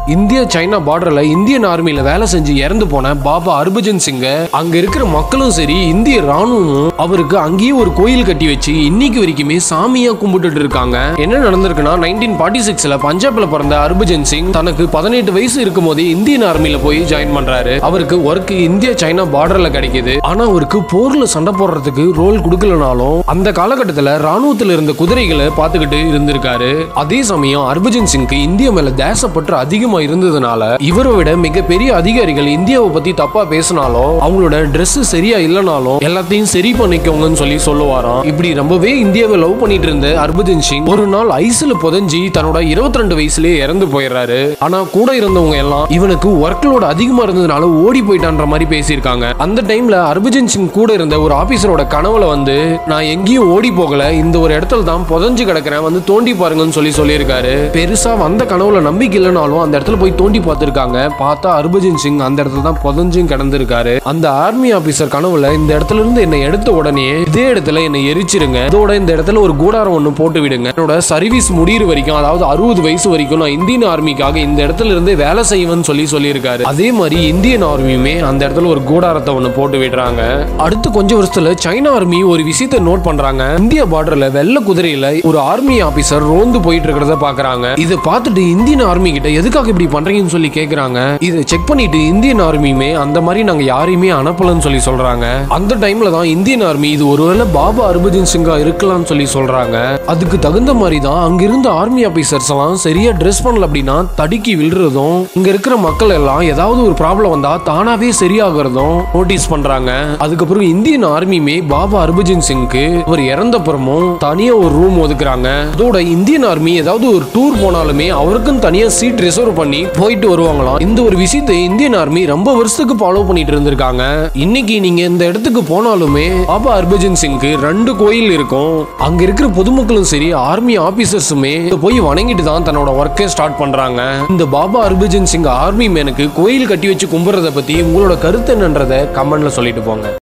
India China பார்டர்ல Indian ஆர்மியில வேலை செஞ்சு இறந்து போன பாபா ஹர்பஜன் சிங்க அங்க இருக்கிற மக்களும் சரி இந்திய ராணுவமும் அவருக்கு அங்கேயே ஒரு கோயில் கட்டி வச்சு இன்னைக்கு வரைக்குமே சாமியா கும்பிட்டுட்டு இருக்காங்க என்ன நடந்திருக்குன்னா நைன்டீன் ஃபார்ட்டி சிக்ஸ்ல பஞ்சாப்ல பிறந்த ஹர்பஜன் சிங் தனக்கு பதினெட்டு வயசு இருக்கும் போதே இந்தியன் ஆர்மியில போய் ஜாயின் பண்றாரு அவருக்கு ஒர்க் இந்தியா சைனா பார்டர்ல கிடைக்குது ஆனா அவருக்கு போர்ல சண்டை போடுறதுக்கு ரோல் கொடுக்கலனாலும் அந்த காலகட்டத்துல ராணுவத்துல இருந்த குதிரைகளை பார்த்துக்கிட்டு இருந்திருக்காரு அதே சமயம் ஹர்பஜன் சிங்க்கு இந்தியா மேல தேசப்பற்று அதிகமா இருந்ததுனால இவரை விட மிகப்பெரிய அதிகாரிகள் இந்தியாவை பத்தி தப்பா பேசினாலும் அவங்களோட Dress சரியா இல்லைனாலும் எல்லாத்தையும் சரி பண்ணிக்கோங்கன்னு சொல்லி சொல்லுவாராம் இப்படி ரொம்பவே இந்தியாவை லவ் பண்ணிட்டு இருந்த ஹர்பஜன் சிங் ஒரு நாள் ஐஸ்ல புதஞ்சி தன்னோட 22 ரெண்டு வயசுலயே இறந்து போயிடுறாரு ஆனா கூட இருந்தவங்க எல்லாம் இவனுக்கு ஒர்க்லோட அதிகமா இருந்ததுனால ஓடி போயிட்டான்ற மாதிரி பேசியிருக்காங்க அந்த டைம்ல ஹர்பஜன் சிங் கூட இருந்த ஒரு ஆபீசரோட கனவுல வந்து நான் எங்கேயும் ஓடி போகல இந்த ஒரு இடத்துல தான் புதஞ்சு கிடக்குறேன் வந்து தோண்டி பாருங்கன்னு சொல்லி சொல்லியிருக்காரு பெருசா வந்த கனவுல நம்பிக்கை இல்லைனாலும் அந்த இடத்துல போய் தோண்டி பார்த்திருக்காங்க பார்த்தா ஹர்பஜன் சிங் அந்த இடத்துல தான் புதஞ்சும் கிடந்திருக்காரு அந்த ஆர்மி ஆபீசர் கனவுல இந்த இடத்துல இருந்து என்னை எடுத்த உடனே இதே இடத்துல என்னை எரிச்சிருங்க இதோட இந்த இடத்துல ஒரு கூடாரம் ஒண்ணு போட்டு விடுங்க என்னோட சர்வீஸ் முடியிற வரைக்கும் அதாவது அறுபது வயசு வரைக்கும் நான் இந்தியன் ஆர்மிக்காக இந்த இடத்துல இருந்து வேலை செய்வேன்னு சொல்லி சொல்லியிருக்காரு அதே மாதிரி இந்தியன் ஆர்மியுமே அந்த இடத்துல ஒரு கூடாரத்தை ஒண்ணு போட்டு விடுறாங்க அடுத்து கொஞ்சம் வருஷத்துல சைனா ஆர்மி ஒரு விஷயத்தை நோட் பண்றாங்க இந்திய பார்டர்ல வெள்ளை குதிரையில ஒரு ஆர்மி ஆபீசர் ரோந்து போயிட்டு இருக்கிறத பாக்குறாங்க இதை பார்த்துட்டு இந்தியன் ஆர்மி கிட்ட எதுக்காக இப்படி பண்றீங்கன்னு சொல்லி கேக்குறாங்க இதை செக் பண்ணிட்டு இந்தியன் ஆர்மியுமே அந்த மாதிரி நாங்க யாரையுமே அனுப்பலன்னு சொல்லி சொல்றாங்க அந்த டைம்ல தான் இந்தியன் ஆர்மி இது ஒருவேளை பாபா ஹர்பஜன் சிங்கா இருக்கலாம்னு சொல்லி சொல்றாங்க அதுக்கு தகுந்த மாதிரி தான் அங்க இருந்த ஆர்மி ஆபீசர்ஸ் எல்லாம் சரியா ட்ரெஸ் பண்ணல அப்படின்னா தடுக்கி விழுறதும் இங்க இருக்கிற மக்கள் எல்லாம் ஏதாவது ஒரு ப்ராப்ளம் வந்தா தானாவே சரியாகிறதும் நோட்டீஸ் பண்றாங்க அதுக்கப்புறம் இந்தியன் ஆர்மியுமே பாபா ஹர்பஜன் சிங்க்கு அவர் இறந்தப்புறமும் தனியா ஒரு ரூம் ஒதுக்குறாங்க அதோட இந்தியன் ஆர்மி ஏதாவது ஒரு டூர் போனாலுமே அவருக்கும் தனியா சீட் ரிசர்வ் பண்ணி போயிட்டு வருவாங்களாம் இந்த ஒரு விஷயத்தை இந்தியன் ஆர்மி ரொம்ப வருஷத்துக்கு ஃபாலோ பண்ணிட்டு இருந்திருக்காங்க இன்னைக்கு நீங்க இந்த இடத்துக்கு போனாலுமே பாபா ஹர்பஜன் சிங்க்கு ரெண்டு கோயில் இருக்கும் அங்க இருக்கிற பொதுமக்களும் சரி ஆர்மி ஆபீசர்ஸுமே போய் வணங்கிட்டு தான் தன்னோட ஒர்க்கை ஸ்டார்ட் பண்றாங்க இந்த பாபா ஹர்பஜன் சிங் ஆர்மி மேனுக்கு கோயில் கட்டி வச்சு கும்பிடுறத பத்தி உங்களோட கருத்து என்னன்றதை கமெண்ட்ல சொல்லிட்டு போங்க